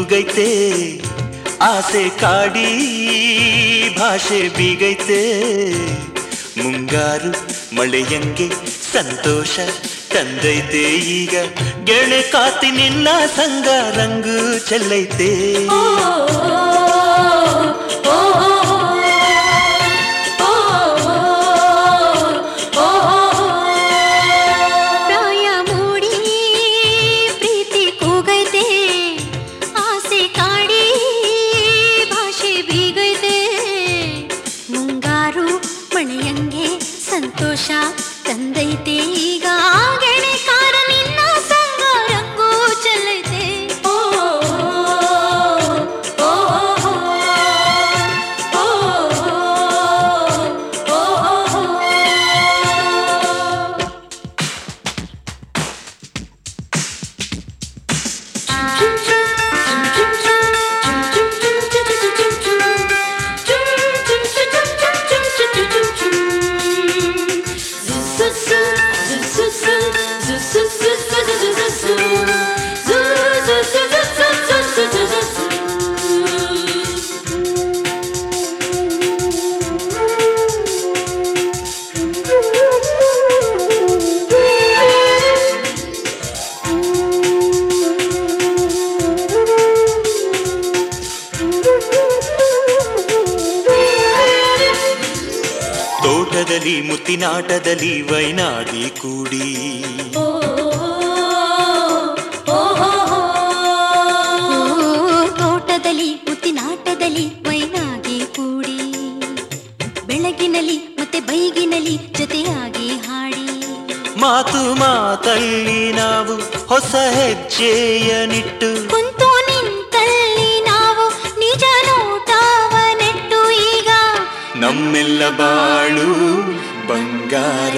ಕೂಗೈತೆ ಆಸೆ ಕಾಡಿ ಭಾಷೆ ಬೀಗೈತೆ ಮುಂಗಾರು ಮಳೆಯಂಗೆ ಸಂತೋಷ ತಂದೈತೆ ಈಗ ಗೆಳೆ ಕಾತಿ ನಿನ್ನ ಸಂಗ ರಂಗು ಚೆಲ್ಲೈತೆ ಪ್ರಾಯ ಮೂಡಿ ಪ್ರೀತಿ ಕೂಗೈತೆ ಆಸೆ ಕಾಡಿ ಭಾಷೆ ಬೀಗೈತೆ ಮುಂಗಾರು ಮಳೆಯಂಗೆ ಸಂತೋಷ ತಂದೈತೆ ಈಗ ಗೆಳೆಕಾರ ನಿನ್ನ ಸಂಗ ರಂಗು ಚೆಲ್ಲೈತೆ ಓ ಓ ತೋಟದಲ್ಲಿ ಮುತ್ತಿನಾಟದಲ್ಲಿ ವೈನಾಡಿ ಕೂಡಿ ತೋಟದಲ್ಲಿ ಮುತ್ತಿನಾಟದಲ್ಲಿ ಮೈನಾಗಿ ಕೂಡಿ ಬೆಳಗಿನಲ್ಲಿ ಮತ್ತೆ ಬೈಗಿನಲ್ಲಿ ಜೊತೆಯಾಗಿ ಹಾಡಿ ಮಾತು ಮಾತಲ್ಲಿ ನಾವು ಹೊಸ ಹೆಜ್ಜೆಯ ನಿಟ್ಟು ಕುಂತು ನಿಂತಲ್ಲಿ ನಾವು ನಿಜ ನೋಟವ ನೆಟ್ಟು ಈಗ ನಮ್ಮೆಲ್ಲ ಬಾಳು ಬಂಗಾರ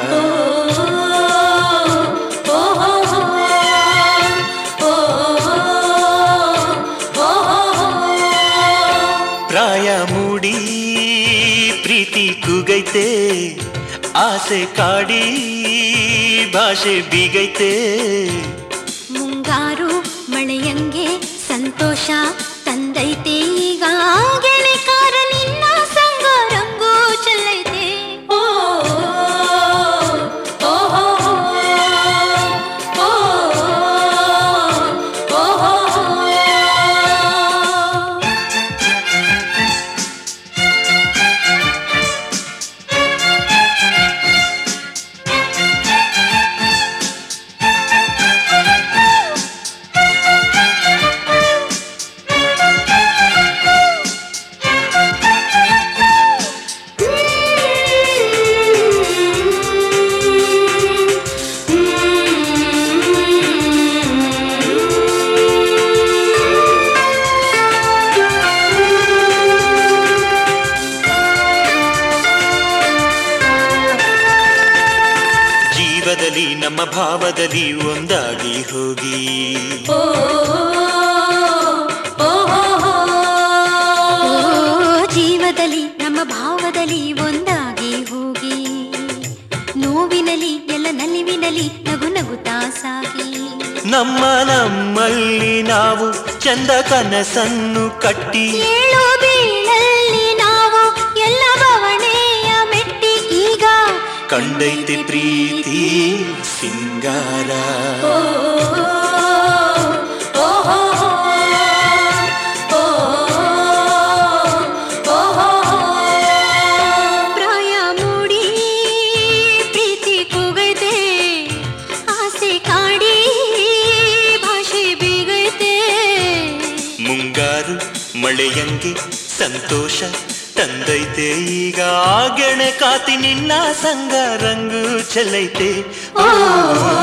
ಪ್ರಾಯ ಮೂಡಿ ಪ್ರೀತಿ ಕೂಗೈತೆ ಆಸೆ ಕಾಡಿ ಭಾಷೆ ಬೀಗೈತೆ ಮುಂಗಾರು ಮಳೆಯಂಗೆ ಸಂತೋಷ ತಂದೈತೆ ಈಗ ಗೆಳೆಕಾರ ನಿನ್ನ ಸಂಗ ರಂಗು ಚೆಲ್ಲೈತೆ ಓ ಓ ಓ ಜೀವದಲ್ಲಿ ನಮ್ಮ ಭಾವದಲ್ಲಿ ಒಂದಾಗಿ ಹೋಗಿ ಓ, ಜೀವದಲ್ಲಿ ನಮ್ಮ ಭಾವದಲ್ಲಿ ಒಂದಾಗಿ ಹೋಗಿ ನೋವಿನಲಿ ಎಲ್ಲ ನಲಿವಿನಲಿ ನಗು ನಗುತ್ತಾ ಸಾಗಿ ನಮ್ಮ ನಮ್ಮಲ್ಲಿ ನಾವು ಚಂದ ಕನಸನ್ನು ಕಟ್ಟಿ ಏಳು ಬೀಳಲ್ಲಿ ನಾವು ಎಲ್ಲ ಬವಣೆಯ ಮೆಟ್ಟಿ ಈಗ ಕಂಡೈತೆ ಪ್ರೀತಿ ಸಿಂಗಾರ ಪ್ರಾಯ ಮೂಡಿ ಪ್ರೀತಿ ಕೂಗೈತೆ ಆಸೆ ಕಾಡಿ ಭಾಷೆ ಬೀಗೈತೆ ಮುಂಗಾರು ಮಳೆಯಂಗೆ ಸಂತೋಷ ತಂದೈತೆ ಈಗ ಗೆಣೆ ಕಾತಿ ನಿನ್ನ ಸಂಗ ರಂಗು ಚೆಲ್ಲೈತೆ ಓ